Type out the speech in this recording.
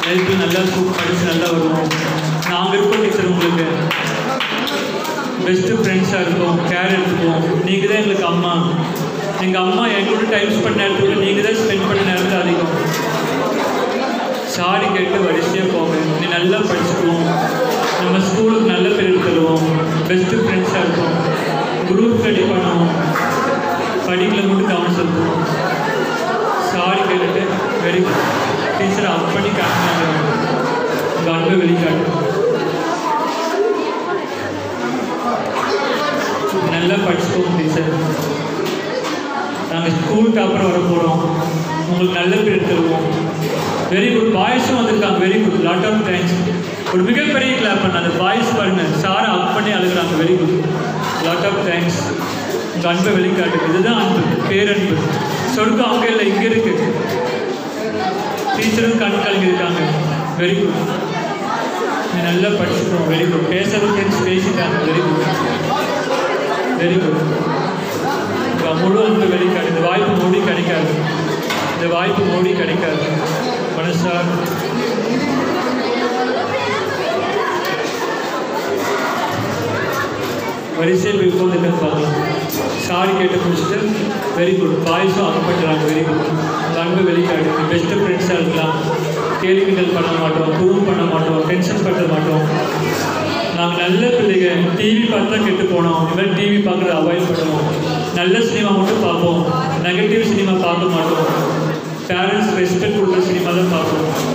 லைஃப்பில் நல்லா சூப் படித்து நல்லா வருவோம் நாங்கள் இருக்கோம் டீச்சர் உங்களுக்கு பெஸ்ட்டு ஃப்ரெண்ட்ஸாக இருப்போம் கேர் எடுத்துப்போம் நீங்கள் தான் எங்களுக்கு அம்மா எங்கள் அம்மா என் கூட டைம் ஸ்பெண்ட் நேரத்துக்கு நீங்கள் தான் ஸ்பெண்ட் பண்ண நேரத்தில் அதிகம் சாரி கேட்டு வரிசையாக போங்க நீ நல்லா படிச்சுக்குவோம் நம்ம ஸ்கூலுக்கு நல்ல பேர் தருவோம் பெஸ்ட்டு ஃப்ரெண்ட்ஸாக இருப்போம் குரூப் ரெடி பண்ணுவோம் படிக்கல மட்டும் கவனம் செலுத்துவோம் சாரி கேட்டுட்டு வெரி குட் டீச்சரை அப் பண்ணி காட்டினாங்க உங்கள் அன்பை வெளிக்காட்டு நல்லா படிச்சுக்கோங்க டீச்சர் நாங்கள் ஸ்கூல் டாப்பர் வர போகிறோம் உங்களுக்கு நல்ல பேர் தருவோம் வெரி குட் பாய்ஸும் வந்திருக்காங்க very good lot of thanks ஒரு மிகப்பெரிய கிளாப் பண்ண அந்த பாய்ஸ் பாருங்க சாரை அப் பண்ணி அழுகுறாங்க very good lot of thanks உங்கள் அன்பை வெளிக்காட்டு இதுதான் அன்பு பேரன்பு சொர்க்கம் அவங்க இல்லை இங்கே இருக்கு டீச்சரும் கண் கலங்கி இருக்காங்க வெரி குட் நீ நல்லா படிச்சுக்கோங்க வெரி குட் பேசுகிற ஃப்ரெண்ட்ஸ் பேசிட்டாங்க வெரி குட் வெரி குட் உங்கள் முழு அன்பு வெளிக்காடு இந்த வாய்ப்பு மோடி கிடைக்காது இந்த வாய்ப்பு மோடி கிடைக்காது மனசா வரிசையில் போய் உட்காந்துட்டு பார்க்கலாம் சாரி கேட்டு முடிச்சுட்டு வெரி குட் பாய்ஸும் அக் பண்ணுறாங்க வெரி குட் உங்கள் அன்பு வெளிக்காடு பெஸ்ட்டு ஃப்ரெண்ட்ஸாக இருக்கலாம் கேள்விகள் பண்ண மாட்டோம் குரூப் பண்ண மாட்டோம் டென்ஷன் பண்ண மாட்டோம் நாங்கள் நல்ல பிள்ளைங்க டிவி பார்த்தா கெட்டு போனோம் இனிமேல் டிவி பார்க்குறத அவாய்ட் பண்ணுவோம் நல்ல சினிமா மட்டும் பார்ப்போம் நெகட்டிவ் சினிமா பார்க்க மாட்டோம் பேரண்ட்ஸ் ரெஸ்பெக்ட் கொடுக்குற சினிமா தான் பார்ப்போம்